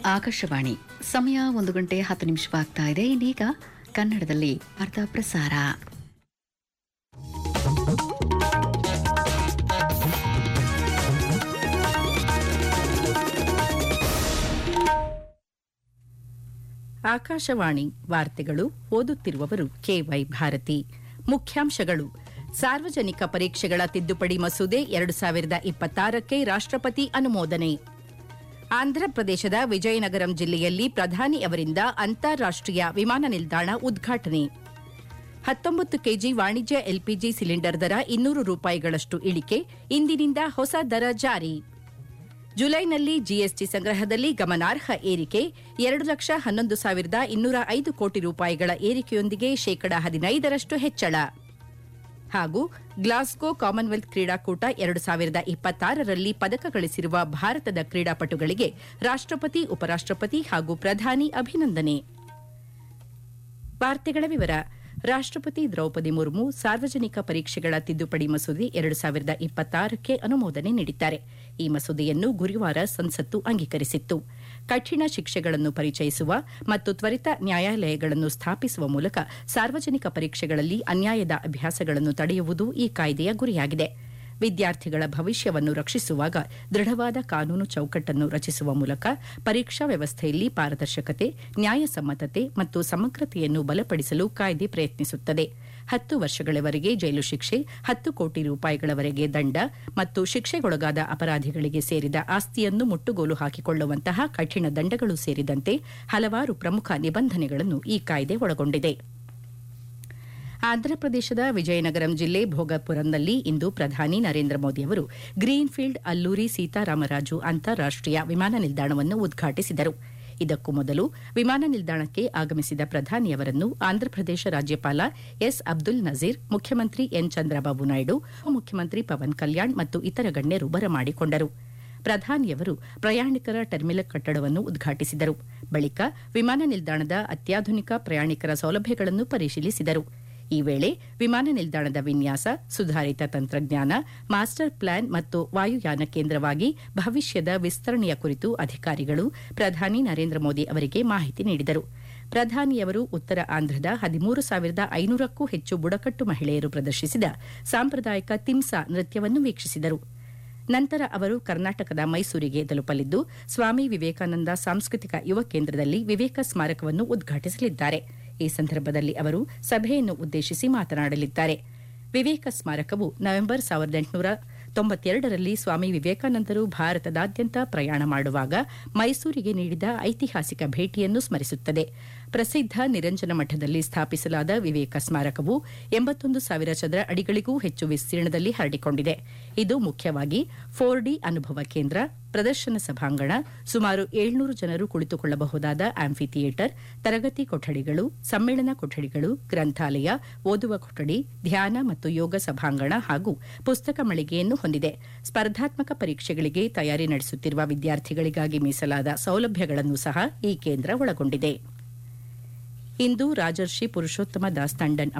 ಆಕಾಶವಾಣಿ ಸಮಯ ಒಂದು ಗಂಟೆ ಹತ್ತು ನಿಮಿಷವಾಗ್ತಾ ಇದೆ ಇನ್ನೀಗ ಕನ್ನಡದಲ್ಲಿ ವಾರ್ತಾ ಪ್ರಸಾರ ಆಕಾಶವಾಣಿ ವಾರ್ತೆಗಳು ಓದುತ್ತಿರುವವರು ಕೆವೈ ಭಾರತಿ ಮುಖ್ಯಾಂಶಗಳು ಸಾರ್ವಜನಿಕ ಪರೀಕ್ಷೆಗಳ ತಿದ್ದುಪಡಿ ಮಸೂದೆ ಎರಡು ಸಾವಿರದ ಇಪ್ಪತ್ತಾರಕ್ಕೆ ರಾಷ್ಟ್ರಪತಿ ಅನುಮೋದನೆ ಆಂಧ್ರಪ್ರದೇಶದ ವಿಜಯನಗರಂ ಜಿಲ್ಲೆಯಲ್ಲಿ ಪ್ರಧಾನಿ ಅವರಿಂದ ಅಂತಾರಾಷ್ಟೀಯ ವಿಮಾನ ನಿಲ್ದಾಣ ಉದ್ಘಾಟನೆ ಹತ್ತೊಂಬತ್ತು ಕೆಜಿ ವಾಣಿಜ್ಯ ಎಲ್ಪಿಜಿ ಸಿಲಿಂಡರ್ ದರ ಇನ್ನೂರು ರೂಪಾಯಿಗಳಷ್ಟು ಇಳಿಕೆ ಇಂದಿನಿಂದ ಹೊಸ ದರ ಜಾರಿ ಜುಲೈನಲ್ಲಿ ಜಿಎಸ್ಟಿ ಸಂಗ್ರಹದಲ್ಲಿ ಗಮನಾರ್ಹ ಏರಿಕೆ ಎರಡು ಲಕ್ಷ ಹನ್ನೊಂದು ಸಾವಿರದ ಇನ್ನೂರ ಐದು ಕೋಟಿ ರೂಪಾಯಿಗಳ ಏರಿಕೆಯೊಂದಿಗೆ ಶೇಕಡ ಹದಿನೈದರಷ್ಟು ಹೆಚ್ಚಳ ಹಾಗೂ ಗ್ಲಾಸ್ಗೋ ಕಾಮನ್ವೆಲ್ತ್ ಕ್ರೀಡಾಕೂಟ ಎರಡು ಸಾವಿರದ ಇಪ್ಪತ್ತಾರರಲ್ಲಿ ಪದಕ ಗಳಿಸಿರುವ ಭಾರತದ ಕ್ರೀಡಾಪಟುಗಳಿಗೆ ರಾಷ್ಟ್ರಪತಿ ಉಪರಾಷ್ಟ್ರಪತಿ ಹಾಗೂ ಪ್ರಧಾನಿ ಅಭಿನಂದನೆ ವಾರ್ತೆಗಳ ವಿವರ ರಾಷ್ಟ್ರಪತಿ ದ್ರೌಪದಿ ಮುರ್ಮು ಸಾರ್ವಜನಿಕ ಪರೀಕ್ಷೆಗಳ ತಿದ್ದುಪಡಿ ಮಸೂದೆ ಎರಡು ಸಾವಿರದ ಇಪ್ಪತ್ತಾರಕ್ಕೆ ಅನುಮೋದನೆ ನೀಡಿದ್ದಾರೆ ಈ ಮಸೂದೆಯನ್ನು ಗುರುವಾರ ಸಂಸತ್ತು ಅಂಗೀಕರಿಸಿತ್ತು ಕಠಿಣ ಶಿಕ್ಷೆಗಳನ್ನು ಪರಿಚಯಿಸುವ ಮತ್ತು ತ್ವರಿತ ನ್ಯಾಯಾಲಯಗಳನ್ನು ಸ್ಥಾಪಿಸುವ ಮೂಲಕ ಸಾರ್ವಜನಿಕ ಪರೀಕ್ಷೆಗಳಲ್ಲಿ ಅನ್ಯಾಯದ ಅಭ್ಯಾಸಗಳನ್ನು ತಡೆಯುವುದು ಈ ಕಾಯ್ದೆಯ ಗುರಿಯಾಗಿದೆ ವಿದ್ಯಾರ್ಥಿಗಳ ಭವಿಷ್ಯವನ್ನು ರಕ್ಷಿಸುವಾಗ ದೃಢವಾದ ಕಾನೂನು ಚೌಕಟ್ಟನ್ನು ರಚಿಸುವ ಮೂಲಕ ಪರೀಕ್ಷಾ ವ್ಯವಸ್ಥೆಯಲ್ಲಿ ಪಾರದರ್ಶಕತೆ ನ್ಯಾಯಸಮ್ಮತತೆ ಮತ್ತು ಸಮಗ್ರತೆಯನ್ನು ಬಲಪಡಿಸಲು ಕಾಯ್ದೆ ಪ್ರಯತ್ನಿಸುತ್ತದೆ ಹತ್ತು ವರ್ಷಗಳವರೆಗೆ ಜೈಲು ಶಿಕ್ಷೆ ಹತ್ತು ಕೋಟಿ ರೂಪಾಯಿಗಳವರೆಗೆ ದಂಡ ಮತ್ತು ಶಿಕ್ಷೆಗೊಳಗಾದ ಅಪರಾಧಿಗಳಿಗೆ ಸೇರಿದ ಆಸ್ತಿಯನ್ನು ಮುಟ್ಟುಗೋಲು ಹಾಕಿಕೊಳ್ಳುವಂತಹ ಕಠಿಣ ದಂಡಗಳು ಸೇರಿದಂತೆ ಹಲವಾರು ಪ್ರಮುಖ ನಿಬಂಧನೆಗಳನ್ನು ಈ ಕಾಯ್ದೆ ಒಳಗೊಂಡಿದೆ ಆಂಧ್ರಪ್ರದೇಶದ ವಿಜಯನಗರಂ ಜಿಲ್ಲೆ ಭೋಗಪುರಂನಲ್ಲಿ ಇಂದು ಪ್ರಧಾನಿ ನರೇಂದ್ರ ಮೋದಿ ಅವರು ಗ್ರೀನ್ಫೀಲ್ಡ್ ಅಲ್ಲೂರಿ ಸೀತಾರಾಮರಾಜು ಅಂತಾರಾಷ್ಟೀಯ ವಿಮಾನ ನಿಲ್ದಾಣವನ್ನು ಉದ್ಘಾಟಿಸಿದರು ಇದಕ್ಕೂ ಮೊದಲು ವಿಮಾನ ನಿಲ್ದಾಣಕ್ಕೆ ಆಗಮಿಸಿದ ಪ್ರಧಾನಿಯವರನ್ನು ಆಂಧ್ರಪ್ರದೇಶ ರಾಜ್ಯಪಾಲ ಎಸ್ ಅಬ್ದುಲ್ ನಜೀರ್ ಮುಖ್ಯಮಂತ್ರಿ ಎನ್ ಚಂದ್ರಬಾಬು ನಾಯ್ಡು ಮುಖ್ಯಮಂತ್ರಿ ಪವನ್ ಕಲ್ಯಾಣ್ ಮತ್ತು ಇತರ ಗಣ್ಯರು ಬರಮಾಡಿಕೊಂಡರು ಪ್ರಧಾನಿಯವರು ಪ್ರಯಾಣಿಕರ ಟರ್ಮಿನಲ್ ಕಟ್ಟಡವನ್ನು ಉದ್ಘಾಟಿಸಿದರು ಬಳಿಕ ವಿಮಾನ ನಿಲ್ದಾಣದ ಅತ್ಯಾಧುನಿಕ ಪ್ರಯಾಣಿಕರ ಸೌಲಭ್ಯಗಳನ್ನು ಪರಿಶೀಲಿಸಿದರು ಈ ವೇಳೆ ವಿಮಾನ ನಿಲ್ದಾಣದ ವಿನ್ಯಾಸ ಸುಧಾರಿತ ತಂತ್ರಜ್ಞಾನ ಮಾಸ್ಟರ್ ಪ್ಲಾನ್ ಮತ್ತು ವಾಯುಯಾನ ಕೇಂದ್ರವಾಗಿ ಭವಿಷ್ಯದ ವಿಸ್ತರಣೆಯ ಕುರಿತು ಅಧಿಕಾರಿಗಳು ಪ್ರಧಾನಿ ನರೇಂದ್ರ ಮೋದಿ ಅವರಿಗೆ ಮಾಹಿತಿ ನೀಡಿದರು ಪ್ರಧಾನಿಯವರು ಉತ್ತರ ಆಂಧ್ರದ ಹದಿಮೂರು ಸಾವಿರದ ಐನೂರಕ್ಕೂ ಹೆಚ್ಚು ಬುಡಕಟ್ಟು ಮಹಿಳೆಯರು ಪ್ರದರ್ಶಿಸಿದ ಸಾಂಪ್ರದಾಯಿಕ ತಿಮ್ಸಾ ನೃತ್ಯವನ್ನು ವೀಕ್ಷಿಸಿದರು ನಂತರ ಅವರು ಕರ್ನಾಟಕದ ಮೈಸೂರಿಗೆ ತಲುಪಲಿದ್ದು ಸ್ವಾಮಿ ವಿವೇಕಾನಂದ ಸಾಂಸ್ಕೃತಿಕ ಯುವ ಕೇಂದ್ರದಲ್ಲಿ ವಿವೇಕ ಸ್ಮಾರಕವನ್ನು ಉದ್ಘಾಟಿಸಲಿದ್ದಾರೆ ಈ ಸಂದರ್ಭದಲ್ಲಿ ಅವರು ಸಭೆಯನ್ನು ಉದ್ದೇಶಿಸಿ ಮಾತನಾಡಲಿದ್ದಾರೆ ವಿವೇಕ ಸ್ಮಾರಕವು ನವೆಂಬರ್ ಸಾವಿರದ ಎಂಟುನೂರ ತೊಂಬತ್ತೆರಡರಲ್ಲಿ ಸ್ವಾಮಿ ವಿವೇಕಾನಂದರು ಭಾರತದಾದ್ಯಂತ ಪ್ರಯಾಣ ಮಾಡುವಾಗ ಮೈಸೂರಿಗೆ ನೀಡಿದ ಐತಿಹಾಸಿಕ ಭೇಟಿಯನ್ನು ಸ್ಮರಿಸುತ್ತದೆ ಪ್ರಸಿದ್ಧ ನಿರಂಜನ ಮಠದಲ್ಲಿ ಸ್ಥಾಪಿಸಲಾದ ವಿವೇಕ ಸ್ಮಾರಕವು ಎಂಬತ್ತೊಂದು ಸಾವಿರ ಚದರ ಅಡಿಗಳಿಗೂ ಹೆಚ್ಚು ವಿಸ್ತೀರ್ಣದಲ್ಲಿ ಹರಡಿಕೊಂಡಿದೆ ಇದು ಮುಖ್ಯವಾಗಿ ಫೋರ್ ಡಿ ಅನುಭವ ಕೇಂದ್ರ ಪ್ರದರ್ಶನ ಸಭಾಂಗಣ ಸುಮಾರು ಏಳ್ನೂರು ಜನರು ಕುಳಿತುಕೊಳ್ಳಬಹುದಾದ ಆಂಫಿ ಥಿಯೇಟರ್ ತರಗತಿ ಕೊಠಡಿಗಳು ಸಮ್ಮೇಳನ ಕೊಠಡಿಗಳು ಗ್ರಂಥಾಲಯ ಓದುವ ಕೊಠಡಿ ಧ್ಯಾನ ಮತ್ತು ಯೋಗ ಸಭಾಂಗಣ ಹಾಗೂ ಪುಸ್ತಕ ಮಳಿಗೆಯನ್ನು ಹೊಂದಿದೆ ಸ್ಪರ್ಧಾತ್ಮಕ ಪರೀಕ್ಷೆಗಳಿಗೆ ತಯಾರಿ ನಡೆಸುತ್ತಿರುವ ವಿದ್ಯಾರ್ಥಿಗಳಿಗಾಗಿ ಮೀಸಲಾದ ಸೌಲಭ್ಯಗಳನ್ನು ಸಹ ಈ ಕೇಂದ್ರ ಒಳಗೊಂಡಿದೆ ಇಂದು ರಾಜರ್ಷಿ ಪುರುಷೋತ್ತಮ ದಾಸ್ ತಂಡನ್